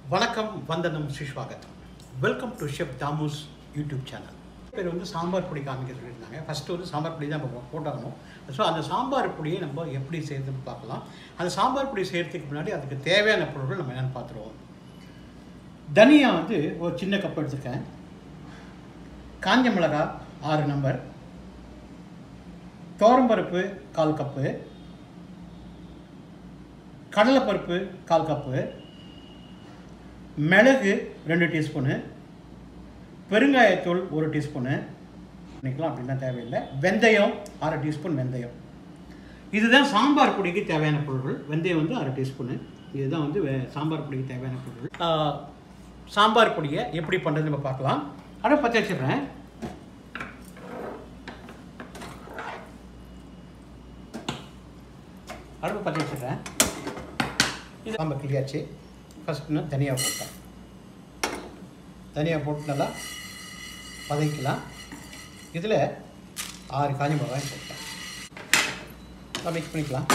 வணக்கம் வந்தனம் சுஷ்வாகத்தம் welcome to chef Damu's YouTube channel பேர் வந்து சாம்பார் பொடி காமிக்க சொல்லியிருந்தாங்க ஃபஸ்ட்டு வந்து சாம்பார் பொடி தான் நம்ம போட்டாகணும் ஸோ அந்த சாம்பார் பொடியை நம்ம எப்படி செய்யறதுன்னு பார்க்கலாம் அந்த சாம்பார் பொடி செய்கிறதுக்கு முன்னாடி அதுக்கு தேவையான பொருட்கள் நம்ம என்னென்னு பார்த்துருவோம் தனியா வந்து ஒரு சின்ன கப் எடுத்துருக்கேன் காஞ்ச மிளகா ஆறு நம்பர் துவரம்பருப்பு கால் கப்பு கடலைப்பருப்பு கால் கப்பு மிளகு ரெண்டு டீஸ்பூனு பெருங்காயத்தூள் ஒரு டீஸ்பூனு பண்ணிக்கலாம் அப்படின்லாம் தேவையில்லை வெந்தயம் அரை டீஸ்பூன் வெந்தயம் இதுதான் சாம்பார் பொடிக்கு தேவையான பொருட்கள் வெந்தயம் வந்து அரை டீஸ்பூனு இதுதான் வந்து வே- சாம்பார் பொடிக்கு தேவையான பொருட்கள் ஆ, சாம்பார் பொடியை எப்படி பண்ணுறது நம்ம பார்க்கலாம் அதை பற்றி வச்சிடுறேன் அடுப்பு பற்றி வச்சிடுறேன் இது நம்ம கிளியாச்சு ஃபஸ்ட் நான் தனியா போட்டேன் தனியா போட்டு நல்லா வதக்கிக்கலாம் இதில் ஆறு காஞ்ச மிளகாய் போட்டேன் நல்லா மிக்ஸ் பண்ணிக்கலாம்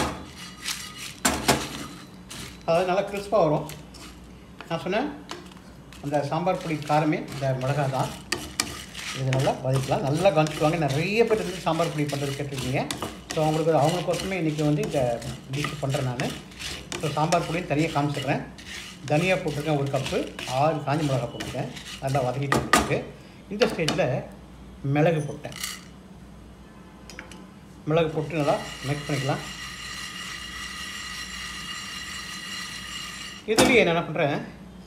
அதாவது நல்லா கிறிஸ்பாக வரும் நான் சொன்னேன் அந்த சாம்பார் பொடி காரமே இந்த மிளகா தான் இது நல்லா வதக்கலாம் நல்லா கவனிச்சுக்குவாங்க நிறைய பேர் வந்து சாம்பார் பொடி பண்ணுறது கேட்டிருக்கீங்க ஸோ அவங்களுக்கு அவங்களுக்கோசமே இன்றைக்கி வந்து இந்த டிஷ் பண்ணுறேன் நான் ஸோ சாம்பார் பொடியும் தனியாக காமிச்சிடுறேன் தனியாக போட்டிருக்கேன் ஒரு கப்பு ஆறு காஞ்ச மிளகா போட்டிருக்கேன் நல்லா வதக்கிட்டு வந்துருக்கு இந்த ஸ்டேஜில் மிளகு போட்டேன் மிளகு போட்டு நல்லா மிக்ஸ் பண்ணிக்கலாம் இதுலேயே நான் என்ன பண்ணுறேன்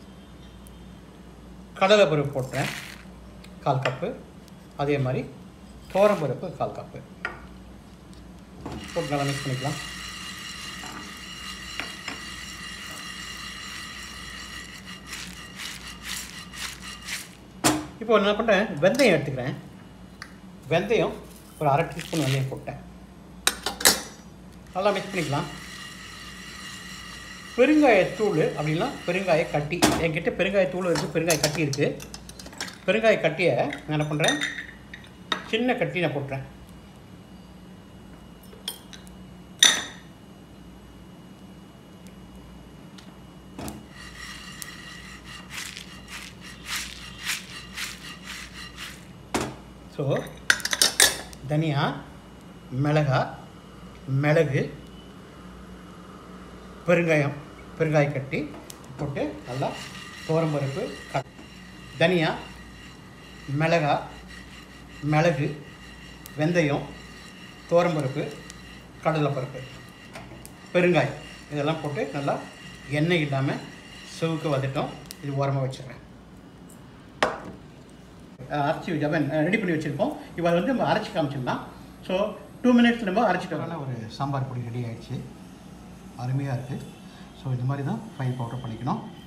கடலை பருப்பு போட்டேன் கால் கப்பு அதே மாதிரி தோரம் பருப்பு கால் கப்பு போட்டு நல்லா மிக்ஸ் பண்ணிக்கலாம் இப்போ என்ன பண்ணுறேன் வெந்தயம் எடுத்துக்கிறேன் வெந்தயம் ஒரு அரை டீஸ்பூன் வெந்தயம் போட்டேன் நல்லா மிக்ஸ் பண்ணிக்கலாம் பெருங்காயத்தூள் அப்படின்னா பெருங்காய கட்டி என்கிட்ட பெருங்காயத்தூள் இருக்குது பெருங்காய கட்டி இருக்குது பெருங்காய கட்டியை நான் என்ன பண்ணுறேன் சின்ன கட்டி நான் போட்டுறேன் ஸோ தனியா மிளகா மிளகு பெருங்காயம் பெருங்காய கட்டி போட்டு நல்லா பருப்பு க தனியா மிளகா மிளகு வெந்தயம் பருப்பு கடலைப்பருப்பு பெருங்காயம் இதெல்லாம் போட்டு நல்லா எண்ணெய் இல்லாமல் செவுக்கு வதட்டோம் இது ஓரமாக வச்சிடுறேன் அரைச்சி ஜவன் ரெடி பண்ணி வச்சுருக்கோம் இப்போ அதை வந்து நம்ம அரைச்சி காமிச்சிடலாம் ஸோ டூ மினிட்ஸ் நம்ம அரைச்சிட்டோம்னா ஒரு சாம்பார் பொடி ரெடி ஆயிடுச்சு அருமையாக இருக்குது ஸோ இது மாதிரி தான் ஃபைன் பவுடர் பண்ணிக்கணும்